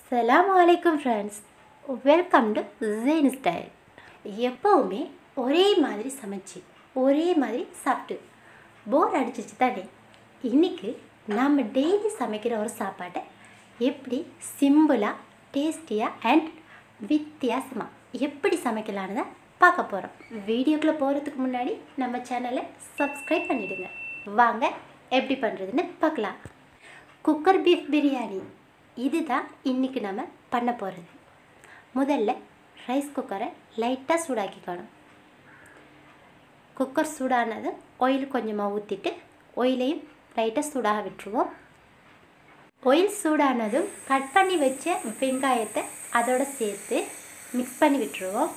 அஸ்ஸலாமு அலைக்கும் friends welcome to Jain style எப்போவுமே ஒரே மாதிரி சமைச்சு ஒரே மாதிரி சாப்பிட்டு போர் அடிச்சிச்சு தானே இன்றைக்கி நம்ம டெய்லி சமைக்கிற ஒரு சாப்பாட்டை எப்படி சிம்பிளாக டேஸ்டியாக அண்ட் வித்தியாசமாக எப்படி சமைக்கலான்னு தான் பார்க்க போகிறோம் வீடியோக்குள்ளே போகிறதுக்கு முன்னாடி நம்ம சேனலை சப்ஸ்கிரைப் பண்ணிவிடுங்க வாங்க எப்படி பண்ணுறதுன்னு பார்க்கலாம் குக்கர் பீஃப் பிரியாணி இதுதான் இன்றைக்கி நம்ம பண்ண போகிறது முதல்ல ரைஸ் குக்கரை லைட்டாக சூடாக்கிக்கணும் குக்கர் சூடானது ஆயில் கொஞ்சமாக ஊற்றிட்டு ஆயிலையும் லைட்டாக சூடாக விட்டுருவோம் ஆயில் சூடானதும் கட் பண்ணி வச்ச வெங்காயத்தை அதோட சேர்த்து மிக்ஸ் பண்ணி விட்டுருவோம்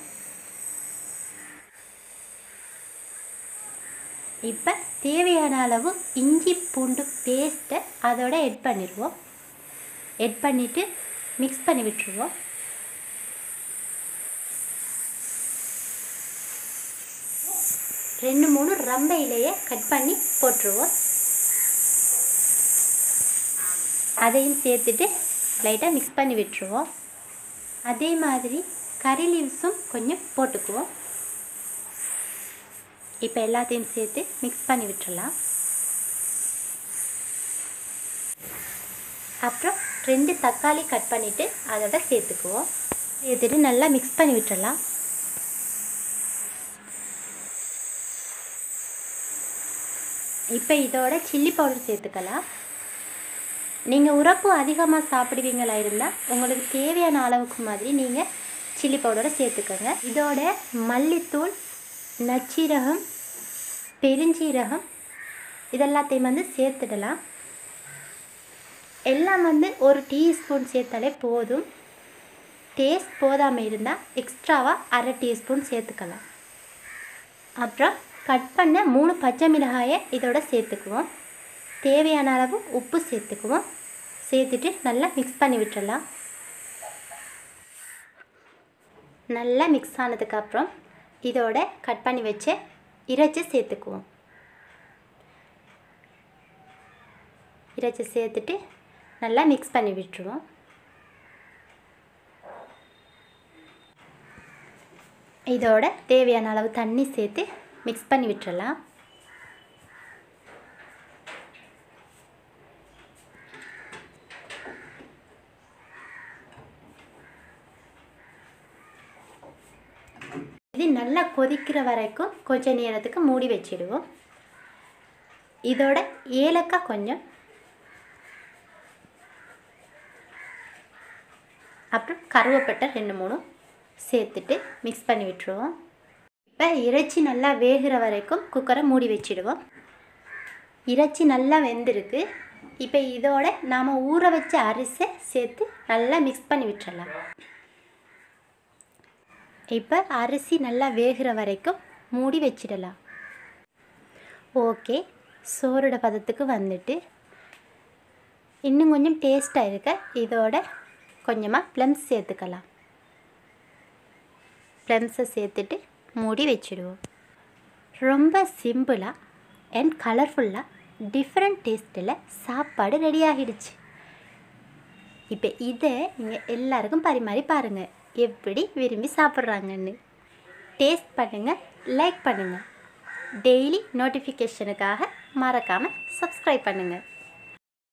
இப்போ தேவையான அளவு இஞ்சி பூண்டு பேஸ்ட்டை அதோட எட் பண்ணிடுவோம் எட் பண்ணிவிட்டு மிக்ஸ் பண்ணி விட்டுருவோம் ரெண்டு மூணு ரம்ப இலையை கட் பண்ணி போட்டுருவோம் அதையும் சேர்த்துட்டு லைட்டாக மிக்ஸ் பண்ணி விட்டுருவோம் அதே மாதிரி கறி லீவ்ஸும் கொஞ்சம் போட்டுக்குவோம் இப்போ எல்லாத்தையும் சேர்த்து மிக்ஸ் பண்ணி விட்டுறலாம் அப்புறம் ரெண்டு தக்காளி கட் பண்ணிவிட்டு அதோட சேர்த்துக்குவோம் சேர்த்துட்டு நல்லா மிக்ஸ் பண்ணி விட்டுறலாம் இப்போ இதோட சில்லி பவுடர் சேர்த்துக்கலாம் நீங்கள் உரப்பு அதிகமாக சாப்பிடுவீங்களா இருந்தால் உங்களுக்கு தேவையான அளவுக்கு மாதிரி நீங்கள் சில்லி பவுடரை சேர்த்துக்கோங்க இதோட மல்லித்தூள் நச்சீரகம் பெருஞ்சீரகம் இதெல்லாத்தையும் வந்து சேர்த்துடலாம் எல்லாம் வந்து ஒரு டீஸ்பூன் சேர்த்தாலே போதும் டேஸ்ட் போதாமல் இருந்தால் எக்ஸ்ட்ராவாக அரை டீஸ்பூன் சேர்த்துக்கலாம் அப்புறம் கட் பண்ண மூணு பச்சை மிளகாயை இதோட சேர்த்துக்குவோம் தேவையான அளவு உப்பு சேர்த்துக்குவோம் சேர்த்துட்டு நல்லா மிக்ஸ் பண்ணி விட்டுறலாம் நல்லா மிக்ஸ் ஆனதுக்கப்புறம் இதோட கட் பண்ணி வச்ச இறைச்சி சேர்த்துக்குவோம் இறைச்சி சேர்த்துட்டு நல்லா மிக்ஸ் பண்ணி விட்டுருவோம் இதோட தேவையான அளவு தண்ணி சேர்த்து மிக்ஸ் பண்ணி விட்டுறலாம் இது நல்லா கொதிக்கிற வரைக்கும் கொஞ்ச நேரத்துக்கு மூடி வச்சிடுவோம் இதோட ஏலக்காய் கொஞ்சம் அப்புறம் கருவேப்பட்டை ரெண்டு மூணு சேர்த்துட்டு மிக்ஸ் பண்ணி விட்டுருவோம் இப்போ இறைச்சி நல்லா வேகிற வரைக்கும் குக்கரை மூடி வச்சிடுவோம் இறைச்சி நல்லா வெந்திருக்கு இப்போ இதோட நாம் ஊற வச்ச அரிசை சேர்த்து நல்லா மிக்ஸ் பண்ணி விட்டுறலாம் இப்போ அரிசி நல்லா வேகிற வரைக்கும் மூடி வச்சிடலாம் ஓகே சோறோட பதத்துக்கு வந்துட்டு இன்னும் கொஞ்சம் டேஸ்ட்டாக இருக்க இதோட கொஞ்சமாக ப்ளம்ஸ் சேர்த்துக்கலாம் ப்ளம்ஸை சேர்த்துட்டு மூடி வச்சிடுவோம் ரொம்ப சிம்பிளாக அண்ட் கலர்ஃபுல்லாக டிஃப்ரெண்ட் டேஸ்ட்டில் சாப்பாடு ரெடி ஆகிடுச்சு இப்போ இதை நீங்கள் எல்லாருக்கும் பரிமாறி பாருங்கள் எப்படி விரும்பி சாப்பிட்றாங்கன்னு டேஸ்ட் பண்ணுங்கள் லைக் பண்ணுங்கள் டெய்லி நோட்டிஃபிகேஷனுக்காக மறக்காமல் சப்ஸ்கிரைப் பண்ணுங்கள்